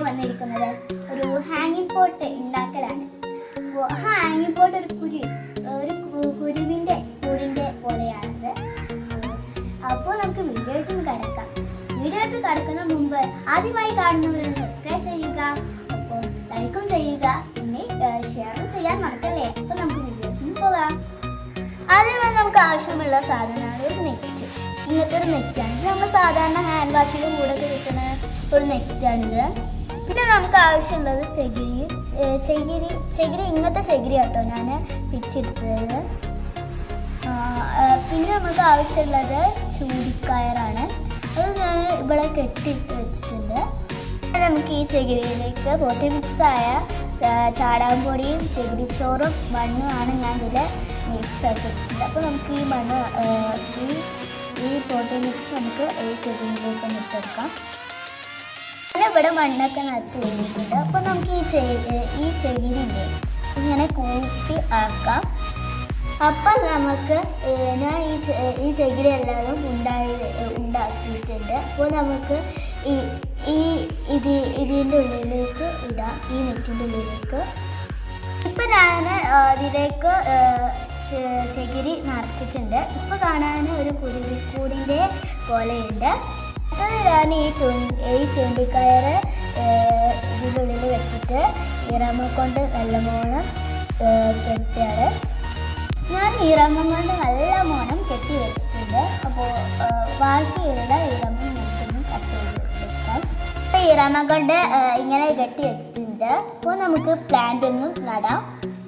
വന്നിരിക്കുന്നത് ഒരു ഹാങ്ങിങ് പോട്ട് ഉണ്ടാക്കലാണ് അപ്പോൾ ഹാങ്ങിങ് പോട്ട് ഒരു കുരു ഒരു കു- കുരുവിന്റെ കൂടിന്റെ പോലെയാണത് അപ്പോൾ നമുക്ക് വീഡിയോസിൽ കിടക്കാം വീഡിയോസ് കിടക്കുന്ന മുമ്പ് ആദ്യമായി കാണുന്നവർ സബ്സ്ക്രൈബ് ചെയ്യുക അപ്പോൾ ലൈക്കും ചെയ്യുക പിന്നെ ഷെയറും ചെയ്യാൻ മറക്കല്ലേ അപ്പോൾ നമുക്ക് വീഡിയോസിൽ പോകാം ആദ്യമായി നമുക്ക് ആവശ്യമുള്ള സാധനമാണ് ഒരു നെറ്റ് ഇങ്ങനത്തെ ഒരു നെറ്റാണ് ഇത് നമ്മൾ സാധാരണ ഹാൻഡ് വാഷിൻ്റെ കൂടെ കിട്ടുന്ന ഒരു നെറ്റാണിത് പിന്നെ നമുക്ക് ആവശ്യമുള്ളത് ചകിരി ഏഹ് ചകിരി ചകിരി ഇങ്ങനത്തെ ചകിരി കേട്ടോ ഞാൻ പിച്ചെടുത്തത് ആ, ആ, പിന്നെ നമുക്ക് ആവശ്യമുള്ളത് ചൂടിക്കയറാണ് അത് ഞാൻ ഇവിടെ കെട്ടിയിട്ട് വെച്ചിട്ടുണ്ട് പിന്നെ നമുക്ക് ഈ ചകിരിയിലേക്ക് പോട്ടി മിക്സായ ചാടാൻപൊടിയും ചകിരിച്ചോറും മണ്ണുമാണ് ഞാൻ ഇതിൽ മിക്സ് ആക്കി വെച്ചിട്ടുണ്ട് അപ്പോൾ നമുക്ക് ഈ മണ്ണ് ആ, ഈ ഈ പോട്ടി മിക്സ് നമുക്ക് ഈ ചകിരിയിലേക്ക് ഇട്ടെടുക്കാം പിന്നെ ഇവിടെ മണ്ണൊക്കെ നിറച്ച് കഴിഞ്ഞിട്ടുണ്ട് അപ്പോൾ നമുക്ക് ഈ ചെ ഈ ചകിരിയില്ലേ ഇങ്ങനെ കൂട്ടി ആക്കാം അപ്പം നമുക്ക് ഏഹ്, ഞാൻ ഈ ചെ- ഈ ചകിരി എല്ലാതും ഉണ്ടായി ഉണ്ടാക്കിയിട്ടുണ്ട് അപ്പോൾ നമുക്ക് ഈ ഈ ഇത് ഇതിൻ്റെ ഉള്ളിലേക്ക് ഇടാം ഈ നെറ്റിൻ്റെ ഉള്ളിലേക്ക് ഇപ്പം ഞാൻ ഇതിലേക്ക് ഏഹ്, ചെ- ചകിരി നിറച്ചിട്ടുണ്ട് ഇപ്പം കാണാൻ ഒരു കുരുവിക്കൂടിൻ്റെ പോലെയുണ്ട് അപ്പോൾ ഞാൻ ഈ ചു ഈ ചൂണ്ടിക്കയറ് ഏഹ്, ഇതിൻ്റെ ഉള്ളിൽ വെച്ചിട്ട് ഇറമ കൊണ്ട് നല്ലവണ്ണം ഏഹ്, കെട്ടിയാണ് ഞാൻ ഈറമ്മ കൊണ്ട് നല്ല മോണം കെട്ടി വെച്ചിട്ടുണ്ട് അപ്പോൾ ബാക്കിയുള്ള ഈറമ്മ നമുക്കൊന്ന് കട്ട് ചെയ്ത് വെക്കാം അപ്പോൾ ഈറമ്മ കൊണ്ട് ആ, ഇങ്ങനെ കെട്ടി വെച്ചിട്ടുണ്ട് അപ്പോൾ നമുക്ക് പ്ലാന്റ് ഒന്നും നടാം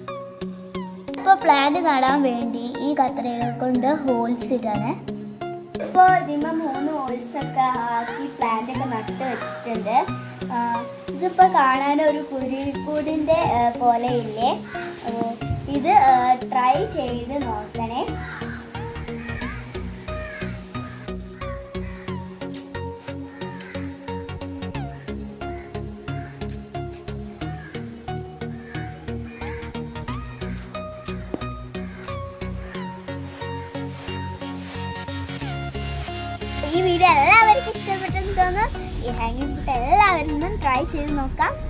ഇപ്പോൾ പ്ലാന്റ് നടാൻ വേണ്ടി ഈ കത്രിക കൊണ്ട് ഹോൾസ് ഇടാണ് ഇപ്പോൾ ഇതിന്മേൽ മൂന്ന് ഹോൾസ് ഒക്കെ ആക്കി പ്ലാന്റ് ഒക്കെ നട്ട് വെച്ചിട്ടുണ്ട് ആ, ഇതിപ്പോൾ കാണാൻ ഒരു കുരുവിക്കൂടിൻ്റെ പോലെ ഇല്ലേ അപ്പോൾ ഇത് ട്രൈ ചെയ്ത് നോക്കണേ ഈ വീഡിയോ എല്ലാവർക്കും ഇഷ്ടപ്പെട്ടെന്ന് തോന്നുന്നു ഈ ഹാങ്ങിങ് ഫുഡ് എല്ലാവരും ട്രൈ ചെയ്ത് നോക്കാം